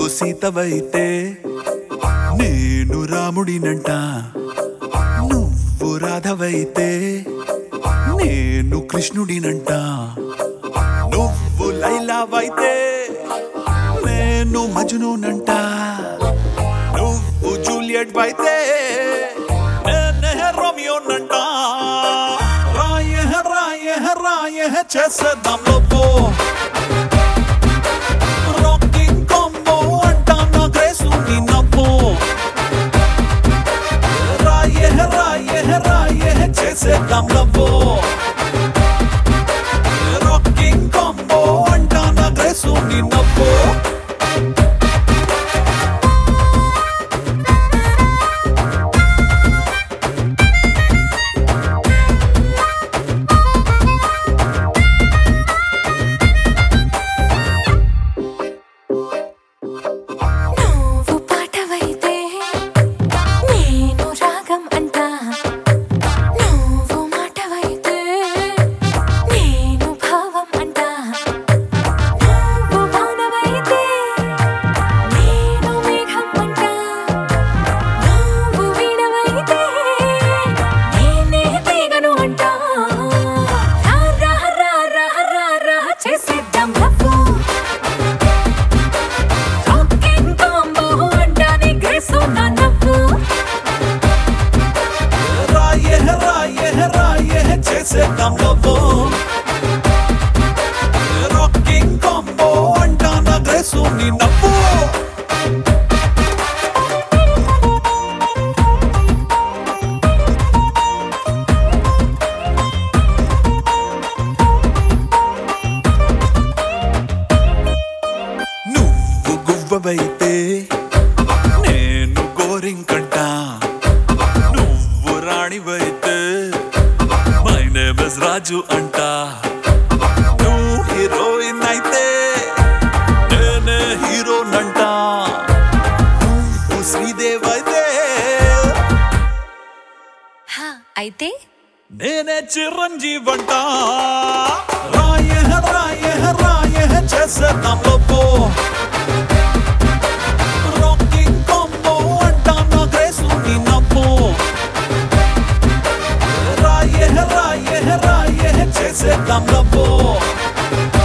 సీతవైతే నేను రాముడినంట నువ్వు రాధవైతే నేను కృష్ణుడినంట నువ్వు లైలావైతే నేను మజునునంట నువ్వు జూలియట్ అయితే నేనే రోమియోనంట రాయ రాయ రాయ చేసేద్దాం లోపో రాకింగ్ కాంబో అంటా నా గ్రేసు నీ నవ్వు రాయ రాయ రాయ చేసేద్దాం లవ్వు రాకింగ్ కాంబో అంటా నా గ్రేసు నీ నవ్వు నువ్వు పాటవైతే నేను రాగం అంటా నువ్వు మాటవైతే నేను భావం అంటా నువ్వు వానవైతే నేను మేఘం అంటా నువ్వు వీణవైతే నేనే తీగను అంటా రా రా రా రా రా చేసేద్దాం లవ్వు రాకింగ్ కాంబో అంటానే గ్రేసు నా నవ్వు రాయ రాయ రాయ చేసేద్దాం లవ్వు రాకింగ్ కాంబో అంటా నా గ్రేసు నీ నవ్వు నువ్వు గువ్వవైతే నేను గోరింకంట నువ్వు రాణివైతే మై నేమ్ ఇస్ రాజు అంట నువ్వు హీరోయిన్ అయితే నేనే హీరోనంట నువ్వు శ్రీదేవ్ అయితే హా అయితే నేనే చిరంజీవి అంట రాయ రాయ రాయ చేసేద్దాం లోపో రాకింగ్ కాంబో అంటా నా గ్రేసు నీ నవ్వు రాయ రాయ రాయ చేసేద్దాం లవ్వు